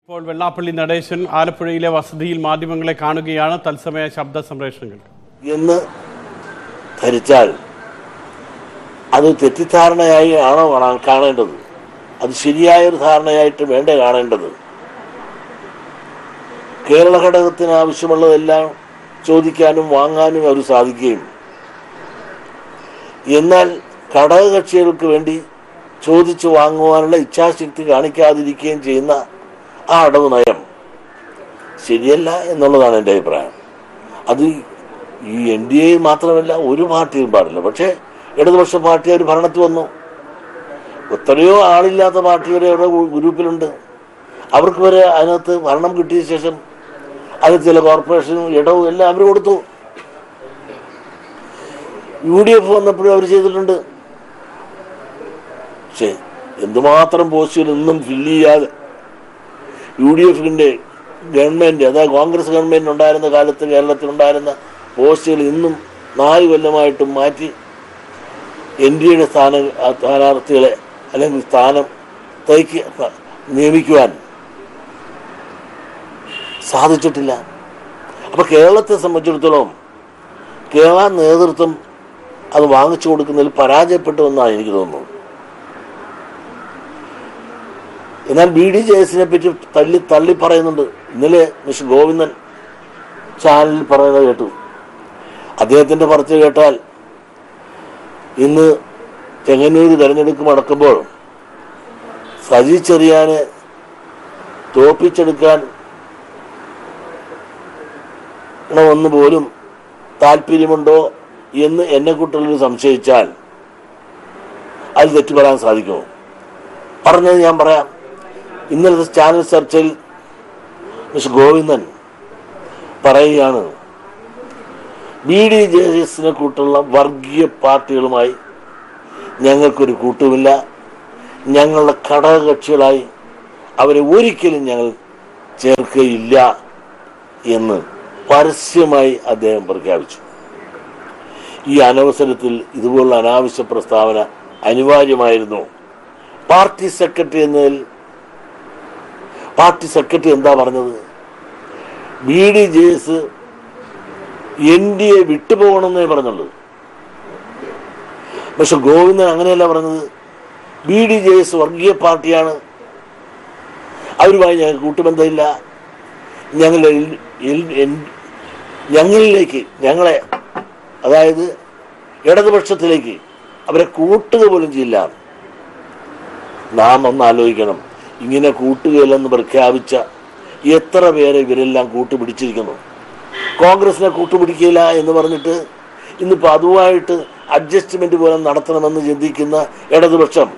ഇപ്പോൾ വെള്ളാപ്പള്ളി നടേശൻ ആലപ്പുഴയിലെ വസതിയിൽ മാധ്യമങ്ങളെ കാണുകയാണ് തത്സമയ ശബ്ദ സംപ്രേഷണങ്ങൾ എന്ന് ധരിച്ചാൽ അത് തെറ്റിദ്ധാരണയായി ആണോ കാണാൻ കാണേണ്ടത് അത് ശരിയായൊരു ധാരണയായിട്ട് വേണ്ടേ കാണേണ്ടത് കേരള ഘടകത്തിന് ആവശ്യമുള്ളതെല്ലാം ചോദിക്കാനും വാങ്ങാനും അവർ സാധിക്കുകയും എന്നാൽ ഘടകകക്ഷികൾക്ക് വേണ്ടി ചോദിച്ചു വാങ്ങുവാനുള്ള ഇച്ഛാശക്തി കാണിക്കാതിരിക്കുകയും ചെയ്യുന്ന ആ അടവ് നയം ശരിയല്ല എന്നുള്ളതാണ് എൻ്റെ അഭിപ്രായം അത് ഈ എൻ ഡി എ മാത്രമല്ല ഒരു പാർട്ടിയും പാടില്ല പക്ഷേ ഇടതുപക്ഷ പാർട്ടി അവർ ഭരണത്തിൽ വന്നു എത്രയോ ആളില്ലാത്ത പാർട്ടി വരെ അവരുടെ ഗ്രൂ- ഗ്രൂപ്പിലുണ്ട് അവർക്ക് വരെ അതിനകത്ത് ഭരണം കിട്ടിയ ശേഷം അത് ചില കോർപ്പറേഷനും ഇടവും എല്ലാം അവർ കൊടുത്തു യു ഡി എഫ് വന്നപ്പോഴും അവർ ചെയ്തിട്ടുണ്ട് പക്ഷേ എന്തുമാത്രം പോസ്റ്റുകൾ ഇന്നും ഫില്ല് ചെയ്യാതെ യു ഡി എഫിന്റെ ഗവൺമെന്റ് അതായത് കോൺഗ്രസ് ഗവൺമെന്റ് ഉണ്ടായിരുന്ന കാലത്ത് കേരളത്തിൽ ഉണ്ടായിരുന്ന പോസ്റ്റുകൾ ഇന്നും നാല് കൊല്ലമായിട്ടും മാറ്റി എൻ ഡി എയുടെ സ്ഥാന സ്ഥാനാർത്ഥികളെ അല്ലെങ്കിൽ സ്ഥാനം തയ്ക്ക് നിയമിക്കുവാൻ സാധിച്ചിട്ടില്ല അപ്പൊ കേരളത്തെ സംബന്ധിച്ചിടത്തോളം കേരള നേതൃത്വം അത് വാങ്ങിച്ചു കൊടുക്കുന്നതിൽ പരാജയപ്പെട്ടു എന്നാണ് എനിക്ക് തോന്നുന്നത് എന്നാൽ ബി ഡി ജെ എസിനെ പറ്റി തള്ളി തള്ളി പറയുന്നുണ്ട് ഇന്നലെ മിസ്റ്റർ ഗോവിന്ദൻ ചാനലിൽ പറയുന്നത് കേട്ടു അദ്ദേഹത്തിന്റെ പറച്ചിൽ കേട്ടാൽ ഇന്ന് ചെങ്ങന്നൂർ തെരഞ്ഞെടുപ്പ് നടക്കുമ്പോൾ സജി ചെറിയാനെ തോപ്പിച്ചെടുക്കാൻ ഒന്ന് പോലും താല്പര്യമുണ്ടോ എന്ന് എന്നെ കുട്ടികളിൽ സംശയിച്ചാൽ അത് തെറ്റു പറയാൻ സാധിക്കുമോ പറഞ്ഞത് ഞാൻ പറയാം ഇന്നലത്തെ ചാനൽ ചർച്ചയിൽ മിസ്റ്റർ ഗോവിന്ദൻ പറയുകയാണ് ബി ഡി ജെ എസിനെ കൂട്ടുള്ള വർഗീയ പാർട്ടികളുമായി ഞങ്ങൾക്കൊരു കൂട്ടുമില്ല ഞങ്ങളുടെ ഘടകകക്ഷികളായി അവരെ ഒരിക്കലും ഞങ്ങൾ ചേർക്കുകയില്ല എന്ന് പരസ്യമായി അദ്ദേഹം പ്രഖ്യാപിച്ചു ഈ അനവസരത്തിൽ ഇതുപോലുള്ള അനാവശ്യ പ്രസ്താവന അനിവാര്യമായിരുന്നു പാർട്ടി സെക്രട്ടറി എന്നതിൽ പാർട്ടി സെക്രട്ടറി എന്താ പറഞ്ഞത് B D J S N D A വിട്ടുപോകണമെന്നേ പറഞ്ഞുള്ളൂ പക്ഷെ ഗോവിന്ദൻ അങ്ങനെയല്ല പറഞ്ഞത് ബി ഡി ജെ എസ് വർഗീയ പാർട്ടിയാണ് അവരുമായി ഞങ്ങൾക്ക് കൂട്ടുബന്ധമില്ല ഞങ്ങൾ എൽ- എൽ- എൻ- ഞങ്ങളിലേക്ക് ഞങ്ങളെ അതായത് ഇടതുപക്ഷത്തിലേക്ക് അവരെ കൂട്ടുക പോലും ചെയ്യില്ല നാം ഒന്ന് ആലോചിക്കണം ഇങ്ങനെ കൂട്ടുകയില്ലെന്ന് പ്രഖ്യാപിച്ച എത്ര പേരെ ഇവരെല്ലാം കൂട്ടുപിടിച്ചിരിക്കുന്നു കോൺഗ്രസിനെ കൂട്ടുപിടിക്കില്ല എന്ന് പറഞ്ഞിട്ട് ഇന്നിപ്പോൾ അതുമായിട്ട് അഡ്ജസ്റ്റ്മെന്റ് പോലെ നടത്തണമെന്ന് ചിന്തിക്കുന്ന ഇടതുപക്ഷം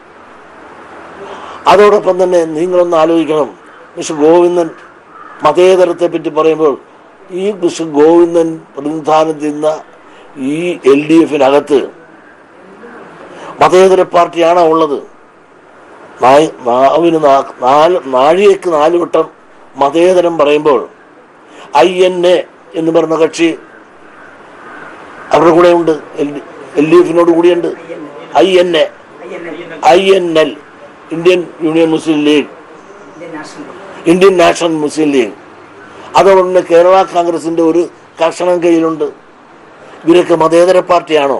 അതോടൊപ്പം തന്നെ നിങ്ങളൊന്ന് ആലോചിക്കണം മിസ്റ്റർ ഗോവിന്ദൻ മതേതരത്തെ പറ്റി പറയുമ്പോൾ ഈ മിസ്റ്റർ ഗോവിന്ദൻ പ്രതിനിധാനം ചെയ്യുന്ന ഈ എൽ ഡി എഫിനകത്ത് മതേതര പാർട്ടിയാണോ ഉള്ളത് നായ് നാവിന് നാ- നാല് നാഴികക്ക് നാല് വട്ടം മതേതരം പറയുമ്പോൾ ഐ എൻ എ എന്ന് പറഞ്ഞ കക്ഷി അവരുടെ കൂടെ ഉണ്ട് എൽ ഡി എഫിനോട് കൂടിയുണ്ട് I N A I N L Indian Union Muslim League Indian National Muslim League അതോടൊപ്പം തന്നെ കേരള കോൺഗ്രസിന്റെ ഒരു കർഷണം കയ്യിലുണ്ട് ഇവരൊക്കെ മതേതര പാർട്ടിയാണോ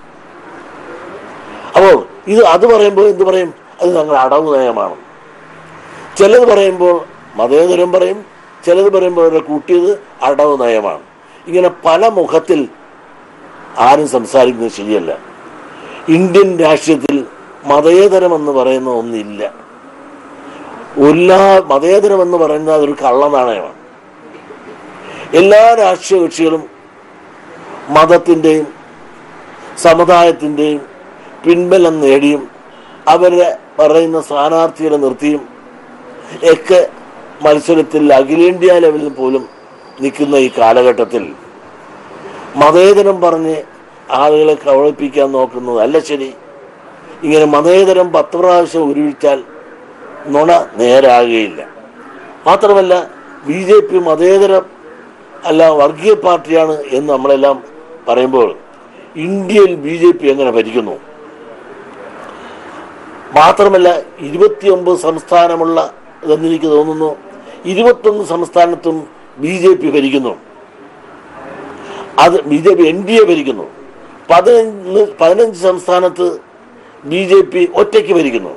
അപ്പോൾ ഇത് അത് പറയുമ്പോൾ എന്ത് പറയും അത് ഞങ്ങൾ അടവ് നയമാണ് ചിലത് പറയുമ്പോൾ മതേതരം പറയും ചിലത് പറയുമ്പോൾ അവരെ കൂട്ടിയത് അടവ് നയമാണ് ഇങ്ങനെ പല മുഖത്തിൽ ആരും സംസാരിക്കുന്നത് ശരിയല്ല ഇന്ത്യൻ രാഷ്ട്രീയത്തിൽ മതേതരം എന്ന് പറയുന്ന ഒന്നില്ല എല്ലാ മതേതരം എന്ന് പറയുന്നത് അതൊരു കള്ളനാണയമാണ് എല്ലാ രാഷ്ട്രീയ കക്ഷികളും മതത്തിൻ്റെയും സമുദായത്തിൻ്റെയും പിൻബലം നേടിയും അവരെ പറയുന്ന സ്ഥാനാർത്ഥികളെ നിർത്തിയും ഒക്കെ മത്സരത്തിൽ അഖിലേന്ത്യാ ലെവലിൽ പോലും നിൽക്കുന്ന ഈ കാലഘട്ടത്തിൽ മതേതരം പറഞ്ഞ് ആളുകളെ കവളിപ്പിക്കാൻ നോക്കുന്നത് അല്ല ശരി ഇങ്ങനെ മതേതരം പത്ത് പ്രാവശ്യം ഉരുവിച്ചാൽ നുണ നേരാകുകയില്ല മാത്രമല്ല ബി ജെ പി മതേതരം അല്ല വർഗീയ പാർട്ടിയാണ് എന്ന് നമ്മളെല്ലാം പറയുമ്പോൾ ഇന്ത്യയിൽ ബി ജെ പി എങ്ങനെ ഭരിക്കുന്നു മാത്രമല്ല ഇരുപത്തിയൊമ്പത് സംസ്ഥാനമുള്ള എന്ന് എനിക്ക് തോന്നുന്നു ഇരുപത്തൊന്ന് സംസ്ഥാനത്തും ബി ജെ പി ഭരിക്കുന്നു അത് B J P N D A ഭരിക്കുന്നു പതിനഞ്ച് പതിനഞ്ച് സംസ്ഥാനത്ത് ബി ജെ പി ഒറ്റയ്ക്ക് ഭരിക്കുന്നു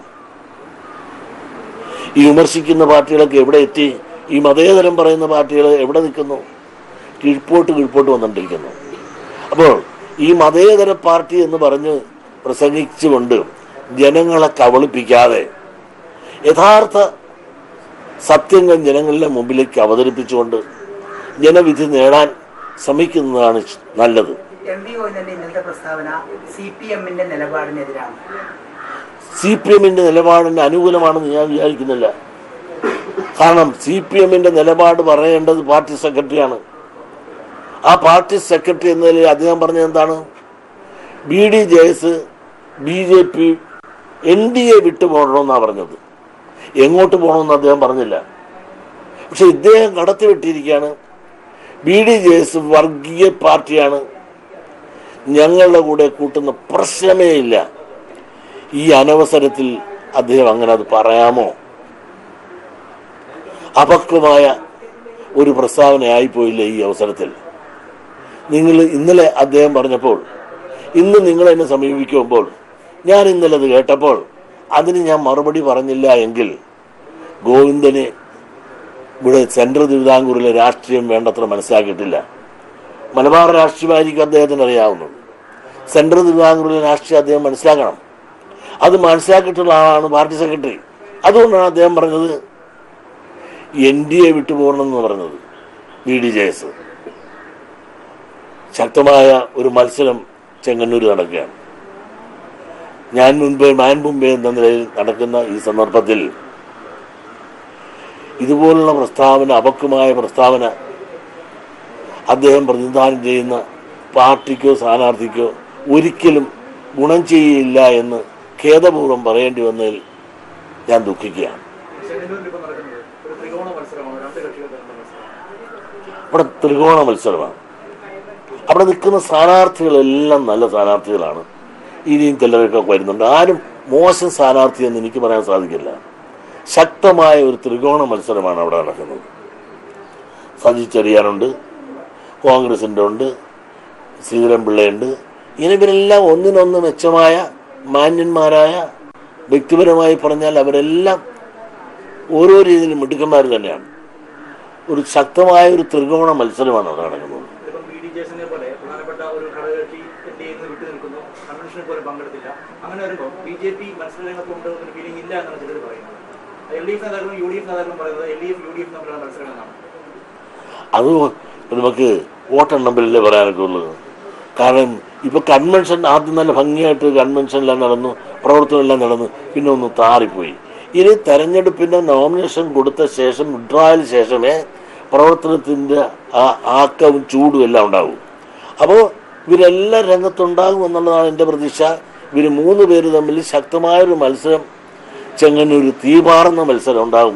ഈ വിമർശിക്കുന്ന പാർട്ടികളൊക്കെ എവിടെ എത്തി ഈ മതേതരം പറയുന്ന പാർട്ടികൾ എവിടെ നിൽക്കുന്നു കീഴ്പോട്ട് കീഴ്പോട്ട് വന്നുകൊണ്ടിരിക്കുന്നു അപ്പോൾ ഈ മതേതര പാർട്ടി എന്ന് പറഞ്ഞ് പ്രസംഗിച്ചുകൊണ്ട് ജനങ്ങളെ കബളിപ്പിക്കാതെ യഥാർത്ഥ സത്യങ്ങൾ ജനങ്ങളുടെ മുമ്പിലേക്ക് അവതരിപ്പിച്ചുകൊണ്ട് ജനവിധി നേടാൻ ശ്രമിക്കുന്നതാണ് നല്ലത് എം വി ഗോവിന്ദന്റെ ഇന്നത്തെ പ്രസ്താവന സി പി എമ്മിന്റെ നിലപാടിനെതിരാണ് സി പി എമ്മിന്റെ നിലപാടിന് അനുകൂലമാണെന്ന് ഞാൻ വിചാരിക്കുന്നില്ല കാരണം സി പി എമ്മിന്റെ നിലപാട് പറയേണ്ടത് പാർട്ടി സെക്രട്ടറിയാണ് ആ പാർട്ടി സെക്രട്ടറി എന്ന നിലയിൽ അദ്ദേഹം പറഞ്ഞത് എന്താണ് B D J S B J P N D A വിട്ടു പോകണമെന്നാണ് പറഞ്ഞത് എങ്ങോട്ട് പോകണമെന്ന് അദ്ദേഹം പറഞ്ഞില്ല പക്ഷെ ഇദ്ദേഹം കടത്തിവിട്ടിരിക്കുകയാണ് ബി ഡി ജെ എസ് വർഗീയ പാർട്ടിയാണ് ഞങ്ങളുടെ കൂടെ കൂട്ടുന്ന പ്രശ്നമേ ഇല്ല ഈ അനവസരത്തിൽ അദ്ദേഹം അങ്ങനെ അത് പറയാമോ അപക്വമായ ഒരു പ്രസ്താവനയായിപ്പോയില്ലേ ഈ അവസരത്തിൽ നിങ്ങൾ ഇന്നലെ അദ്ദേഹം പറഞ്ഞപ്പോൾ ഇന്ന് നിങ്ങൾ എന്നെ സമീപിക്കുമ്പോൾ ഞാൻ ഇന്നലെ അത് കേട്ടപ്പോൾ അതിന് ഞാൻ മറുപടി പറഞ്ഞില്ല എങ്കിൽ ഗോവിന്ദന് ഇവിടെ സെൻട്രൽ തിരുവിതാംകൂറിലെ രാഷ്ട്രീയം വേണ്ടത്ര മനസ്സിലാക്കിയിട്ടില്ല മലബാർ രാഷ്ട്രീയമായിരിക്കും അദ്ദേഹത്തിന് അറിയാവുന്നത് സെൻട്രൽ തിരുവിതാംകൂറിലെ രാഷ്ട്രീയം അദ്ദേഹം മനസ്സിലാക്കണം അത് മനസ്സിലാക്കിയിട്ടുള്ള ആളാണ് പാർട്ടി സെക്രട്ടറി അതുകൊണ്ടാണ് അദ്ദേഹം പറഞ്ഞത് എൻ ഡി എ വിട്ടുപോകണമെന്ന് പറഞ്ഞത് ബി ഡി ജെ എസ് ശക്തമായ ഒരു മത്സരം ചെങ്ങന്നൂർ നടക്കുകയാണ് ഞാൻ മുൻപേ മാൻ മുമ്പേ എന്ന നിലയിൽ നടക്കുന്ന ഈ സന്ദർഭത്തിൽ ഇതുപോലുള്ള പ്രസ്താവന അപക്വമായ പ്രസ്താവന അദ്ദേഹം പ്രതിനിധാനം ചെയ്യുന്ന പാർട്ടിക്കോ സ്ഥാനാർത്ഥിക്കോ ഒരിക്കലും ഗുണം ചെയ്യില്ല എന്ന് ഖേദപൂർവ്വം പറയേണ്ടി വന്നതിൽ ഞാൻ ദുഃഖിക്കുകയാണ് ചെങ്ങന്നൂരിൽ ഇപ്പൊ നടക്കുന്നത് ഒരു ത്രികോണ മത്സരമാണ് രണ്ട് കക്ഷികൾ തമ്മിലുള്ള മത്സരം ഇവിടെ ത്രികോണ മത്സരമാണ് അവിടെ നിൽക്കുന്ന സ്ഥാനാർത്ഥികളെല്ലാം നല്ല സ്ഥാനാർത്ഥികളാണ് ഇനിയും ചിലരൊക്കെ വരുന്നുണ്ട് ആരും മോശം സ്ഥാനാർത്ഥി എന്ന് എനിക്ക് പറയാൻ സാധിക്കില്ല ശക്തമായ ഒരു ത്രികോണ മത്സരമാണ് അവിടെ നടക്കുന്നത് സജി ചെറിയാനുണ്ട് കോൺഗ്രസിൻ്റെ ഉണ്ട് ശ്രീധരൻപിള്ളയുണ്ട് ഇങ്ങനെ ഇവരെല്ലാം ഒന്നിനൊന്ന് മെച്ചമായ മാന്യന്മാരായ വ്യക്തിപരമായി പറഞ്ഞാൽ അവരെല്ലാം ഓരോ രീതിയിലും മിടുക്കന്മാർ തന്നെയാണ് ഒരു ശക്തമായ ഒരു ത്രികോണ മത്സരമാണ് അവിടെ നടക്കുന്നത് ഇതിപ്പം ബി ഡി ജെസിനെ പോലെ പ്രധാനപ്പെട്ട ഒരു ഘടകകക്ഷി എൻ ഡി എന്ന് വിട്ടു നിൽക്കുന്നു കൺവെൻഷനിൽ പോലും പങ്കെടുത്തില്ല അങ്ങനെ വരുമ്പോൾ ബി ജെ പി മത്സരരംഗത്തുണ്ട് എന്നൊരു ഫീലിംഗ് ഇല്ല എന്നാണ് ചിലർ പറയുന്നത് എൽ ഡി എഫ് നേതാക്കളും യു ഡി എഫ് നേതാക്കളും പറയുന്നത് L D F U D F തമ്മിലുള്ള മത്സരം എന്നാണ് അത് നമുക്ക് വോട്ടെണ്ണമ്പിലല്ലേ പറയാനൊക്കെ ഉള്ളത് കാരണം ഇപ്പൊ കൺവെൻഷൻ ആദ്യം നല്ല ഭംഗിയായിട്ട് കൺവെൻഷനെല്ലാം നടന്നു പ്രവർത്തനമെല്ലാം നടന്നു പിന്നെ ഒന്ന് താറിപ്പോയി ഇനി തെരഞ്ഞെടുപ്പിന്റെ നോമിനേഷൻ കൊടുത്ത ശേഷം വിഡ്രോയലിന് ശേഷമേ പ്രവർത്തനത്തിന്റെ ആ ആക്കവും ചൂടും എല്ലാം ഉണ്ടാവും അപ്പോൾ ഇവരെല്ലാം രംഗത്തുണ്ടാകും എന്നുള്ളതാണ് എൻ്റെ പ്രതീക്ഷ ഇവർ മൂന്ന് പേര് തമ്മിൽ ശക്തമായൊരു മത്സരം ചെങ്ങന്നൂർ തീപാറുന്ന മത്സരം ഉണ്ടാകും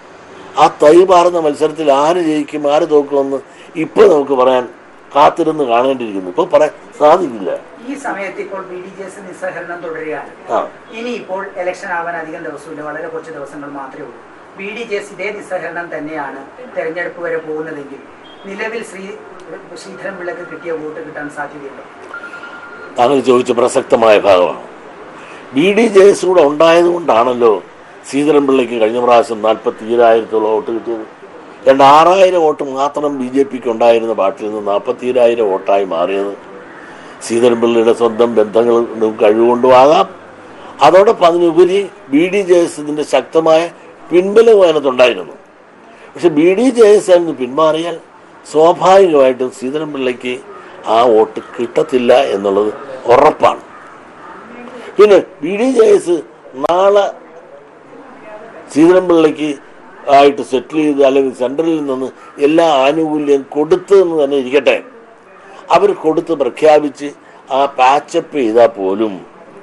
ആ തൈ പാറുന്ന മത്സരത്തിൽ ആര് ജയിക്കും ആര് തോക്കുമെന്ന് ഇപ്പൊ നമുക്ക് പറയാൻ കാത്തിരുന്ന് കാണേണ്ടിയിരിക്കുന്നു ഇപ്പൊ പറയാൻ സാധിക്കില്ല ഈ സമയത്ത് ഇപ്പോൾ ബി ഡി ജെ എസ് നിസ്സഹരണം തുടരുകയാണ് ആ ഇനി ഇപ്പോൾ ഇലക്ഷൻ ആവാൻ അധികം ദിവസമില്ല വളരെ കുറച്ച് ദിവസങ്ങൾ മാത്രമേ ഉള്ളൂ ബി ഡി ജെ എസ് ഇതേ നിസ്സഹരണം തന്നെയാണ് തെരഞ്ഞെടുപ്പ് വരെ പോകുന്നതെങ്കിൽ നിലവിൽ ശ്രീ ശ്രീധരൻ പിള്ളക്ക് കിട്ടിയ വോട്ട് കിട്ടാൻ സാധ്യതയുണ്ടോ താങ്കൾ ചോദിച്ച പ്രസക്തമായ ഭാഗമാണ് ബി ഡി ജെ എസ് കൂടെ ഉണ്ടായത് കൊണ്ടാണല്ലോ ശ്രീധരൻപിള്ളയ്ക്ക് കഴിഞ്ഞ പ്രാവശ്യം നാൽപ്പത്തി ഏഴായിരത്തോളം വോട്ട് കിട്ടിയത് രണ്ട് ആറായിരം വോട്ട് മാത്രം ബി ജെ പിക്ക് ഉണ്ടായിരുന്ന പാർട്ടിയിൽ നിന്ന് നാൽപ്പത്തി ഏഴായിരം വോട്ടായി മാറിയത് ശ്രീധരൻപിള്ളയുടെ സ്വന്തം ബന്ധങ്ങളും കഴിവുകൊണ്ടും ആകാം അതോടൊപ്പം അതിനുപരി ബി ഡി ജെ എസ് ഇതിൻ്റെ ശക്തമായ പിൻബലവും അതിനകത്തുണ്ടായിരുന്നു പക്ഷെ ബി ഡി ജെ എസ് എന്ന് പിന്മാറിയാൽ സ്വാഭാവികമായിട്ടും ശ്രീധരൻപിള്ളയ്ക്ക് ആ വോട്ട് കിട്ടത്തില്ല എന്നുള്ളത് ഉറപ്പാണ് പിന്നെ ബി ഡി ജെ എസ് നാളെ ശ്രീധരൻപിള്ളയ്ക്ക് ആയിട്ട് സെറ്റിൽ ചെയ്ത് അല്ലെങ്കിൽ സെൻട്രലിൽ നിന്ന് എല്ലാ ആനുകൂല്യം കൊടുത്ത് എന്ന് തന്നെ ഇരിക്കട്ടെ അവർ കൊടുത്ത് പ്രഖ്യാപിച്ച് ആ പാച്ചപ്പ് ചെയ്താൽ പോലും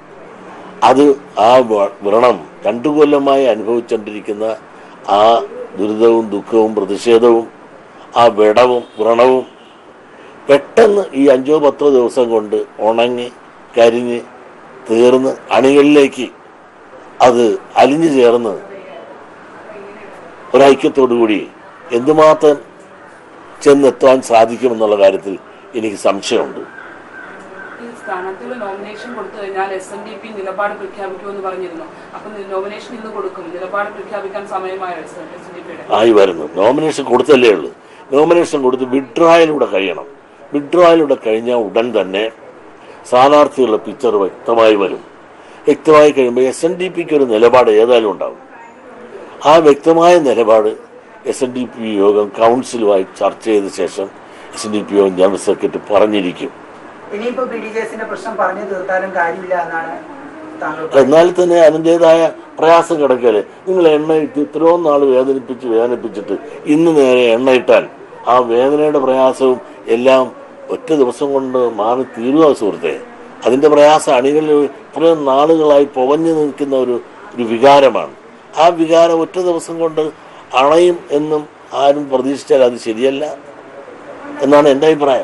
അത് ആ വ- വ്രണം രണ്ടു കൊല്ലമായി അനുഭവിച്ചുകൊണ്ടിരിക്കുന്ന ആ ദുരിതവും ദുഃഖവും പ്രതിഷേധവും ആ വിടവും വ്രണവും പെട്ടെന്ന് ഈ അഞ്ചോ പത്തോ ദിവസം കൊണ്ട് ഉണങ്ങി കരിഞ്ഞ് തീർന്ന് അണികളിലേക്ക് അത് അലിഞ്ഞു ചേർന്ന് ഒരൈക്യത്തോടു കൂടി എന്തുമാത്രം ചെന്നെത്താൻ സാധിക്കുമെന്നുള്ള കാര്യത്തിൽ എനിക്ക് സംശയമുണ്ട് ഈ സ്ഥാനാർത്ഥികൾ നോമിനേഷൻ കൊടുത്തു കഴിഞ്ഞാൽ എസ് എൻ ഡി പി നിലപാട് പ്രഖ്യാപിക്കുമെന്ന് പറഞ്ഞിരുന്നു അപ്പൊ നോമിനേഷൻ ഇന്ന് കൊടുക്കും നിലപാട് പ്രഖ്യാപിക്കാൻ സമയമായോ എസ് എൻ ഡി പിയുടെ ആയി വരുന്നു നോമിനേഷൻ കൊടുത്തല്ലേ ഉള്ളൂ നോമിനേഷൻ കൊടുത്ത് വിഡ്രോയിലൂടെ കഴിയണം വിഡ്രോയിലൂടെ കഴിഞ്ഞാൽ ഉടൻ തന്നെ സ്ഥാനാർത്ഥികളുടെ പിക്ചർ വ്യക്തമായി വരും വ്യക്തമായി കഴിയുമ്പോൾ എസ് എൻ ഡി പിക്ക് ഒരു നിലപാട് ഏതായാലും ഉണ്ടാവും ആ വ്യക്തമായ നിലപാട് എസ് എൻ ഡി പി യോഗം കൗൺസിലുമായി ചർച്ച ചെയ്ത ശേഷം എസ് എൻ ഡി പി യോഗം ജനറൽ സെക്രട്ടറി പറഞ്ഞിരിക്കും ഇനിയിപ്പോ ബി ഡി ജെ എസിന്റെ പ്രശ്നം പറഞ്ഞു തീർത്താലും കാര്യമില്ല എന്നാണ് താങ്കൾ എന്നാൽ തന്നെ അതിൻ്റെതായ പ്രയാസം കിടക്കല്ലേ നിങ്ങൾ എണ്ണ ഇട്ട് ഇത്രയും നാൾ വേദനിപ്പിച്ച് വേദനിപ്പിച്ചിട്ട് ഇന്ന് നേരെ എണ്ണ ഇട്ടാൽ ആ വേദനയുടെ പ്രയാസവും എല്ലാം ഒറ്റ ദിവസം കൊണ്ട് മാറി തീരുക സുഹൃത്തെ അതിന്റെ പ്രയാസം അണികളിൽ ഇത്രയും നാളുകളായി പുകഞ്ഞു നിൽക്കുന്ന ഒരു ഒരു വികാരമാണ് ആ വികാരം ഒറ്റ ദിവസം കൊണ്ട് അണയും എന്നും ആരും പ്രതീക്ഷിച്ചാൽ അത് ശരിയല്ല എന്നാണ് എൻ്റെ അഭിപ്രായം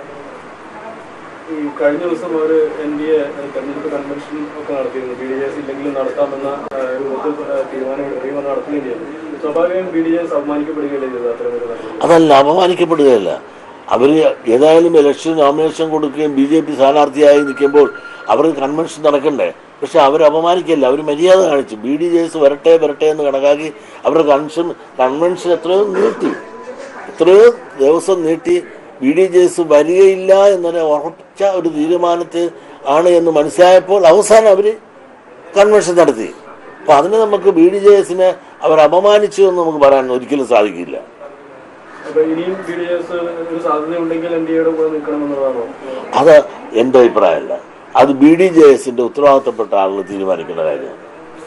ഈ കഴിഞ്ഞ ദിവസം ഒരു എൻ ഡി എ തെരഞ്ഞെടുപ്പ് കൺവെൻഷൻ ഒക്കെ നടത്തിയിരുന്നു ബി ഡി എസ് ഇല്ലെങ്കിലും നടത്താമെന്ന ആ, രൂപത്തിൽ ആ, തീരുമാനമെടുക്കുകയും അത് നടത്തുകയും ചെയ്തു സ്വാഭാവികം ബി ഡി എസ് അപമാനിക്കപ്പെടുകയല്ലേ ചെയ്തത് അത്തരമൊരു നടപടി അതല്ല അപമാനിക്കപ്പെടുകയല്ല അവർ ഏതായാലും ഇലക്ഷൻ നോമിനേഷൻ കൊടുക്കുകയും ബി ജെ പി സ്ഥാനാർത്ഥിയായി നിൽക്കുമ്പോൾ അവർക്ക് കൺവെൻഷൻ നടക്കണ്ടേ പക്ഷെ അവർ അപമാനിക്കല്ല അവർ മര്യാദ കാണിച്ചു ബി ഡി ജെ എസ് വരട്ടെ വരട്ടെ എന്ന് കണക്കാക്കി അവരുടെ കൺവെൻഷൻ കൺവെൻഷൻ എത്രയോ നീട്ടി എത്രയോ ദിവസം നീട്ടി ബി ഡി ജെ എസ് വരികയില്ല എന്നൊരു ഉറച്ച ഒരു തീരുമാനത്തിൽ ആണ് എന്ന് മനസ്സിലായപ്പോൾ അവസാനം അവർ കൺവെൻഷൻ നടത്തി അപ്പൊ അതിന് നമുക്ക് ബി ഡി ജെ എസിനെ അവർ അപമാനിച്ചു എന്ന് നമുക്ക് പറയാൻ ഒരിക്കലും സാധിക്കില്ല അപ്പൊ ഇനിയും ബി ഡി എസ് ഒരു സാധ്യതയുണ്ടെങ്കിൽ എൻ ഡി എയുടെ കൂടെ നിൽക്കണമെന്നുള്ളതാണോ അത് എൻ്റെ അഭിപ്രായമല്ല അത് ബി ഡി ജെ എസിന്റെ ഉത്തരവാദിത്തപ്പെട്ട ആളുകൾ തീരുമാനിക്കുന്ന കാര്യമാണ്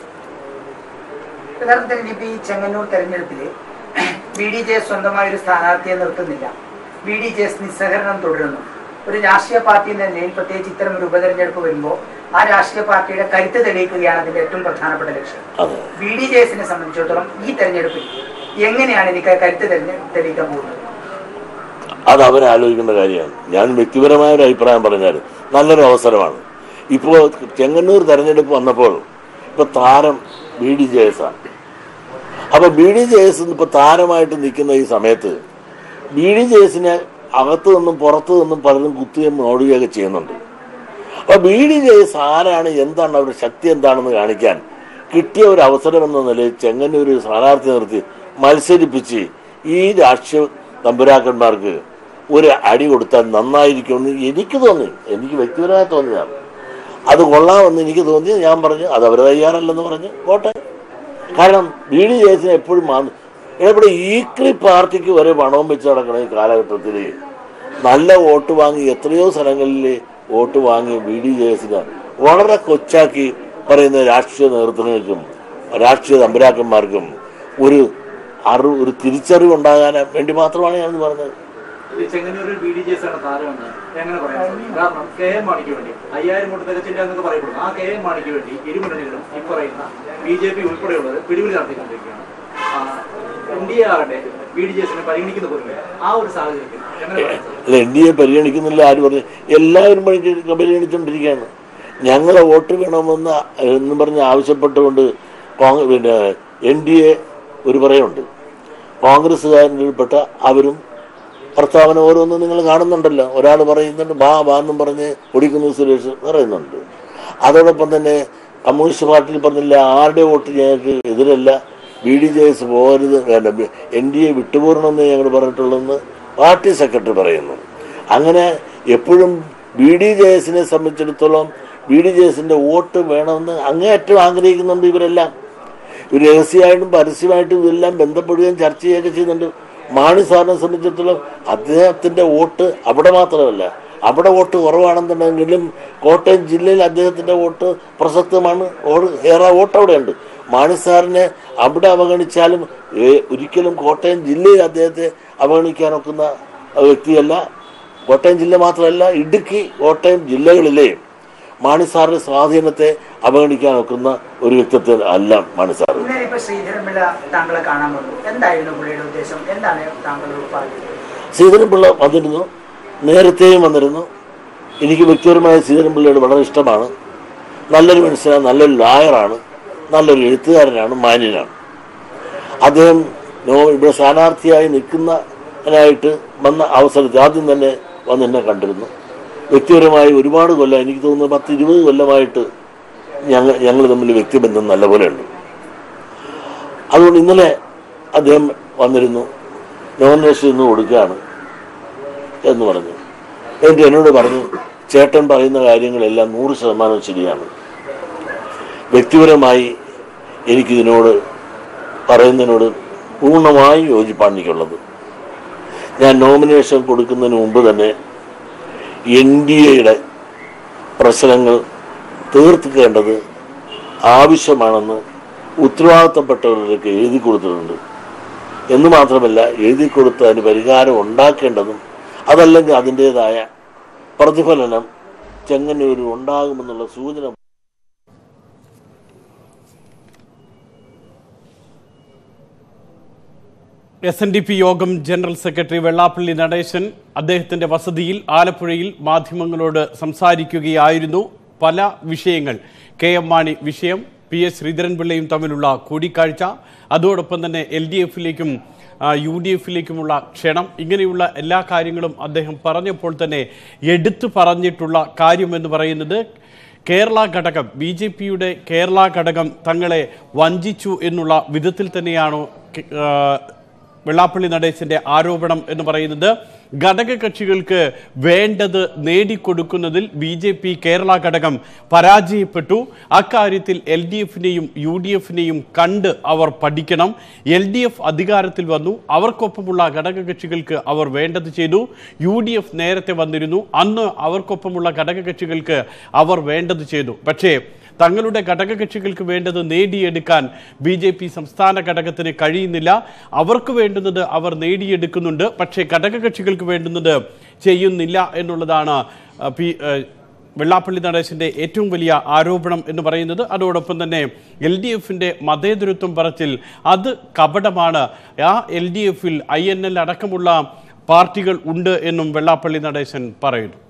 യഥാർത്ഥത്തിൽ ഇനിയിപ്പോ ഈ ചെങ്ങന്നൂർ തെരഞ്ഞെടുപ്പില് ബി ഡി ജെ എസ് സ്വന്തമായ ഒരു സ്ഥാനാർത്ഥിയെ നിർത്തുന്നില്ല ബി ഡി ജെ എസ് നിസ്സഹരണം തുടരുന്നു ഒരു രാഷ്ട്രീയ പാർട്ടി എന്ന നിലയിൽ പ്രത്യേകിച്ച് ഇത്തരം ഒരു ഉപതെരഞ്ഞെടുപ്പ് വരുമ്പോൾ ആ രാഷ്ട്രീയ പാർട്ടിയുടെ കരുത്ത് തെളിയിക്കുകയാണ് അതിന്റെ ഏറ്റവും പ്രധാനപ്പെട്ട ലക്ഷ്യം അതെ ബി ഡി ജെ എസിനെ സംബന്ധിച്ചിടത്തോളം ഈ തെരഞ്ഞെടുപ്പിൽ എങ്ങനെയാണ് എനിക്ക് കരുത്ത് തെരഞ്ഞെ- തെളിയിക്കാൻ പോകുന്നത് അത് അവരാലോചിക്കേണ്ട കാര്യമാണ് ഞാൻ വ്യക്തിപരമായ ഒരു അഭിപ്രായം പറഞ്ഞാൽ നല്ലൊരു അവസരമാണ് ഇപ്പോൾ ചെങ്ങന്നൂർ തെരഞ്ഞെടുപ്പ് വന്നപ്പോൾ ഇപ്പൊ താരം ബി ഡി ജെ എസ് ആണ് അപ്പൊ ബി ഡി ജെ എസ് ഇപ്പൊ താരമായിട്ട് നിൽക്കുന്ന ഈ സമയത്ത് ബി ഡി ജെ എസിനെ അകത്തു നിന്നും പുറത്തു നിന്നും പലരും കുത്തുകയും ഓടുകയൊക്കെ ചെയ്യുന്നുണ്ട് അപ്പൊ ബി ഡി ജെ എസ് ആരാണ് എന്താണ് അവരുടെ ശക്തി എന്താണെന്ന് കാണിക്കാൻ കിട്ടിയ ഒരു അവസരം എന്ന നിലയിൽ ചെങ്ങന്നൂർ സ്ഥാനാർത്ഥി നിർത്തി മത്സരിപ്പിച്ച് ഈ രാഷ്ട്രീയ തമ്പുരാക്കന്മാർക്ക് ഒരു അടി കൊടുത്താൽ നന്നായിരിക്കുമെന്ന് എനിക്ക് തോന്നി എനിക്ക് വ്യക്തിപരമായി തോന്നിയതാണ് അത് കൊള്ളാമെന്ന് എനിക്ക് തോന്നി ഞാൻ പറഞ്ഞു അത് അവർ തയ്യാറല്ലെന്ന് പറഞ്ഞു പോട്ടെ കാരണം ബി ഡി ജെ എസിനെ എപ്പോഴും മാ- ഇവിടെ ഈക്വലി പാർട്ടിക്ക് വരെ പണവും വെച്ച് നടക്കുന്ന ഈ കാലഘട്ടത്തിൽ നല്ല വോട്ട് വാങ്ങി എത്രയോ സ്ഥലങ്ങളിൽ വോട്ട് വാങ്ങി ബി ഡി ജെ എസിന് വളരെ കൊച്ചാക്കി പറയുന്ന രാഷ്ട്രീയ നേതൃത്വങ്ങൾക്കും രാഷ്ട്രീയ തമ്പുരാക്കന്മാർക്കും ഒരു അറിവ് ഒരു തിരിച്ചറിവ് ഉണ്ടാകാൻ വേണ്ടി മാത്രമാണ് ഞാൻ പറഞ്ഞത് ഈ ചെങ്ങന്നൂരിൽ ബി ഡി ജെ എസ് ആണ് താരമെന്ന് എങ്ങനെ പറയാൻ സാധിക്കും കാരണം കെ എം മാണിക്ക് വേണ്ടി അയ്യായിരം വോട്ട് തികച്ചില്ല എന്നൊക്കെ പറയപ്പെടുന്നു ആ കെ എം മാണിക്ക് വേണ്ടി ഇരുമുന്നണികളും ഈ പറയുന്ന ബി ജെ പി ഉൾപ്പെടെയുള്ളത് പിടിപിടി നടത്തിക്കൊണ്ടിരിക്കുകയാണ് എൻ ഡി എ ആകട്ടെ ബി ഡി ജെ എസിനെ പരിഗണിക്കുന്ന പോലും ആ ഒരു സാഹചര്യത്തിൽ എങ്ങനെ പറയാൻ സാധിക്കും അല്ല എൻ ഡി എ പരിഗണിക്കുന്നില്ല ആര് പറഞ്ഞു എല്ലാവരും പരിഗണി- പരിഗണിച്ചുകൊണ്ടിരിക്കുകയാണ് ഞങ്ങളെ വോട്ട് വേണമെന്ന് എന്ന് പറഞ്ഞ് ആവശ്യപ്പെട്ടുകൊണ്ട് കോൺഗ്രസ് പിന്നെ എൻ ഡി എ ഒരു പറയുണ്ട് കോൺഗ്രസ്സുകാരിൽപ്പെട്ട അവരും പ്രസ്താവന ഓരോന്നും നിങ്ങൾ കാണുന്നുണ്ടല്ലോ ഒരാൾ പറയുന്നുണ്ട് ബാ ബാ എന്നും പറഞ്ഞ് ഒടിക്കുന്നു സുരേഷ് പറയുന്നുണ്ട് അതോടൊപ്പം തന്നെ കമ്മ്യൂണിസ്റ്റ് പാർട്ടിയിൽ പറഞ്ഞില്ല ആരുടെ വോട്ട് ഞങ്ങൾക്ക് എതിരല്ല ബി ഡി ജെ എസ് പോകരുത് എൻ ഡി എ വിട്ടുപോരണമെന്ന് ഞങ്ങൾ പറഞ്ഞിട്ടുള്ളതെന്ന് പാർട്ടി സെക്രട്ടറി പറയുന്നു അങ്ങനെ എപ്പോഴും ബി ഡി ജെ എസിനെ സംബന്ധിച്ചിടത്തോളം ബി ഡി ജെ എസിന്റെ വോട്ട് വേണമെന്ന് അങ്ങേയറ്റം ആഗ്രഹിക്കുന്നുണ്ട് ഇവരെല്ലാം ഇവർ രഹസ്യമായിട്ടും പരസ്യമായിട്ടും ഇതെല്ലാം ബന്ധപ്പെടുകയും ചർച്ച ചെയ്യുകയൊക്കെ ചെയ്യുന്നുണ്ട് മാണി സാറിനെ സംബന്ധിച്ചിടത്തോളം അദ്ദേഹത്തിന്റെ വോട്ട് അവിടെ മാത്രമല്ല അവിടെ വോട്ട് കുറവാണെന്നുണ്ടെങ്കിലും കോട്ടയം ജില്ലയിൽ അദ്ദേഹത്തിന്റെ വോട്ട് പ്രസക്തമാണ് ഓട് ഏറെ വോട്ട് അവിടെയുണ്ട് മാണി സാറിനെ അവിടെ അവഗണിച്ചാലും ഏ, ഒരിക്കലും കോട്ടയം ജില്ലയിൽ അദ്ദേഹത്തെ അവഗണിക്കാനൊക്കുന്ന വ്യക്തിയല്ല കോട്ടയം ജില്ല മാത്രമല്ല ഇടുക്കി കോട്ടയം ജില്ലകളിലെ മാണി സാറിന്റെ സ്വാധീനത്തെ അവഗണിക്കാൻ ഒക്കുന്ന ഒരു വ്യക്തിത്വം അല്ല മാണി സാർ ഇന്നലെ ഇപ്പൊ ശ്രീധരൻപിള്ള താങ്കളെ കാണാൻ വന്നു എന്തായിരുന്നു പുള്ളിയുടെ ഉദ്ദേശം എന്താണ് താങ്കളോട് പറഞ്ഞത് ശ്രീധരൻപിള്ള വന്നിരുന്നു നേരത്തെയും വന്നിരുന്നു എനിക്ക് വ്യക്തിപരമായ ശ്രീധരൻപിള്ളയോട് വളരെ ഇഷ്ടമാണ് നല്ലൊരു മനുഷ്യനാണ് നല്ലൊരു ലായറാണ് നല്ലൊരു എഴുത്തുകാരനാണ് മാന്യനാണ് അദ്ദേഹം നോ ഇവിടെ സ്ഥാനാർത്ഥിയായി നിൽക്കുന്നതിനായിട്ട് വന്ന അവസരത്തിൽ ആദ്യം തന്നെ വന്ന് എന്നെ കണ്ടിരുന്നു വ്യക്തിപരമായി ഒരുപാട് കൊല്ലം എനിക്ക് തോന്നുന്നു പത്ത് ഇരുപത് കൊല്ലമായിട്ട് ഞങ്ങൾ ഞങ്ങൾ തമ്മിൽ വ്യക്തിബന്ധം നല്ലപോലെ ഉണ്ട് അതുകൊണ്ട് ഇന്നലെ അദ്ദേഹം വന്നിരുന്നു നോമിനേഷൻ ഇന്ന് കൊടുക്കുകയാണ് എന്ന് പറഞ്ഞു എന്നിട്ട് എന്നോട് പറഞ്ഞു ചേട്ടൻ പറയുന്ന കാര്യങ്ങളെല്ലാം നൂറ് ശതമാനം ശരിയാണ് വ്യക്തിപരമായി എനിക്കിതിനോട് പറയുന്നതിനോട് പൂർണ്ണമായും യോജിപ്പാണ് എനിക്കുള്ളത് ഞാൻ നോമിനേഷൻ കൊടുക്കുന്നതിന് മുമ്പ് തന്നെ എൻ ഡി എയുടെ പ്രശ്നങ്ങൾ തീർക്കേണ്ടത് ആവശ്യമാണെന്ന് ഉത്തരവാദിത്തപ്പെട്ടവർക്ക് എഴുതി കൊടുത്തിട്ടുണ്ട് എന്ന് മാത്രമല്ല എഴുതി കൊടുത്ത് അതിന് പരിഹാരം ഉണ്ടാക്കേണ്ടതും അതല്ലെങ്കിൽ അതിൻ്റെതായ പ്രതിഫലനം ചെങ്ങന്നൂരിൽ ഉണ്ടാകുമെന്നുള്ള സൂചന എസ് എൻ ഡി പി യോഗം ജനറൽ സെക്രട്ടറി വെള്ളാപ്പള്ളി നടേശൻ അദ്ദേഹത്തിന്റെ വസതിയിൽ ആലപ്പുഴയിൽ മാധ്യമങ്ങളോട് സംസാരിക്കുകയായിരുന്നു പല വിഷയങ്ങൾ കെ എം മാണി വിഷയം പി എസ് ശ്രീധരൻപിള്ളയും തമ്മിലുള്ള കൂടിക്കാഴ്ച അതോടൊപ്പം തന്നെ എൽ ഡി എഫിലേക്കും യു ഡി എഫിലേക്കുമുള്ള ക്ഷണം ഇങ്ങനെയുള്ള എല്ലാ കാര്യങ്ങളും അദ്ദേഹം പറഞ്ഞപ്പോൾ തന്നെ എടുത്തു പറഞ്ഞിട്ടുള്ള കാര്യമെന്ന് പറയുന്നത് കേരള ഘടകം ബി ജെ പിയുടെ കേരള ഘടകം തങ്ങളെ വഞ്ചിച്ചു എന്നുള്ള വിധത്തിൽ തന്നെയാണോ കെ- ആ, വെള്ളാപ്പള്ളി നടേശന്റെ ആരോപണം എന്ന് പറയുന്നത് ഘടക കക്ഷികൾക്ക് വേണ്ടത് നേടിക്കൊടുക്കുന്നതിൽ ബി ജെ പി കേരള ഘടകം പരാജയപ്പെട്ടു അക്കാര്യത്തിൽ എൽ ഡി എഫിനെയും യു ഡി എഫിനെയും കണ്ട് അവർ പഠിക്കണം എൽ ഡി എഫ് അധികാരത്തിൽ വന്നു അവർക്കൊപ്പമുള്ള ഘടക കക്ഷികൾക്ക് അവർ വേണ്ടത് ചെയ്തു യു ഡി എഫ് നേരത്തെ വന്നിരുന്നു അന്ന് അവർക്കൊപ്പമുള്ള ഘടക കക്ഷികൾക്ക് അവർ വേണ്ടത് ചെയ്തു പക്ഷേ തങ്ങളുടെ ഘടകകക്ഷികൾക്ക് വേണ്ടത് നേടിയെടുക്കാൻ ബി ജെ പി സംസ്ഥാന ഘടകത്തിന് കഴിയുന്നില്ല അവർക്ക് വേണ്ടുന്നത് അവർ നേടിയെടുക്കുന്നുണ്ട് പക്ഷേ ഘടകകക്ഷികൾക്ക് വേണ്ടുന്നത് ചെയ്യുന്നില്ല എന്നുള്ളതാണ് ആ, പി ആ, വെള്ളാപ്പള്ളി നടേശന്റെ ഏറ്റവും വലിയ ആരോപണം എന്ന് പറയുന്നത് അതോടൊപ്പം തന്നെ എൽ ഡി എഫിന്റെ മതേതരത്വം പറച്ചിൽ അത് കപടമാണ് ആ എൽ ഡി എഫിൽ ഐ എൻ എൽ അടക്കമുള്ള പാർട്ടികൾ ഉണ്ട് എന്നും വെള്ളാപ്പള്ളി നടേശൻ പറയുന്നു